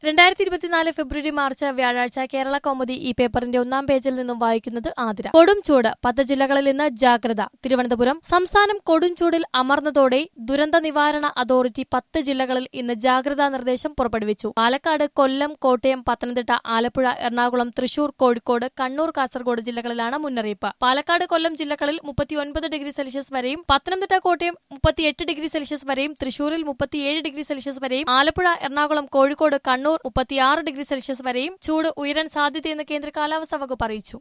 രണ്ടായിരത്തി ഇരുപത്തിനാല് ഫെബ്രുവരി മാർച്ച് വ്യാഴാഴ്ച കേരള കൗമുദി ഈ പേപ്പറിന്റെ ഒന്നാം പേജിൽ നിന്നും വായിക്കുന്നത് ആതിര കൊടും ചൂട് പത്ത് ജില്ലകളിൽ ഇന്ന് ജാഗ്രത തിരുവനന്തപുരം സംസ്ഥാനം കൊടും ചൂടിൽ അമർന്നതോടെ ദുരന്ത നിവാരണ അതോറിറ്റി പത്ത് ജില്ലകളിൽ ഇന്ന് ജാഗ്രതാ നിർദ്ദേശം പുറപ്പെടുവിച്ചു പാലക്കാട് കൊല്ലം കോട്ടയം പത്തനംതിട്ട ആലപ്പുഴ എറണാകുളം തൃശൂർ കോഴിക്കോട് കണ്ണൂർ കാസർഗോഡ് ജില്ലകളിലാണ് മുന്നറിയിപ്പ് പാലക്കാട് കൊല്ലം ജില്ലകളിൽ മുപ്പത്തിയൊൻപത് ഡിഗ്രി സെൽഷ്യസ് വരെയും പത്തനംതിട്ട കോട്ടയം മുപ്പത്തിയെട്ട് ഡിഗ്രി സെൽഷ്യസ് വരെയും തൃശൂരിൽ മുപ്പത്തിയേഴ് ഡിഗ്രി സെൽഷ്യസ് വരെയും ആലപ്പുഴ എറണാകുളം കോഴിക്കോട് കണ്ണൂർ മുപ്പത്തിയാറ് ഡിഗ്രി സെൽഷ്യസ് വരെയും ചൂട് ഉയരാൻ സാധ്യതയെന്ന് കേന്ദ്ര കാലാവസ്ഥാ വകുപ്പ് അറിയിച്ചു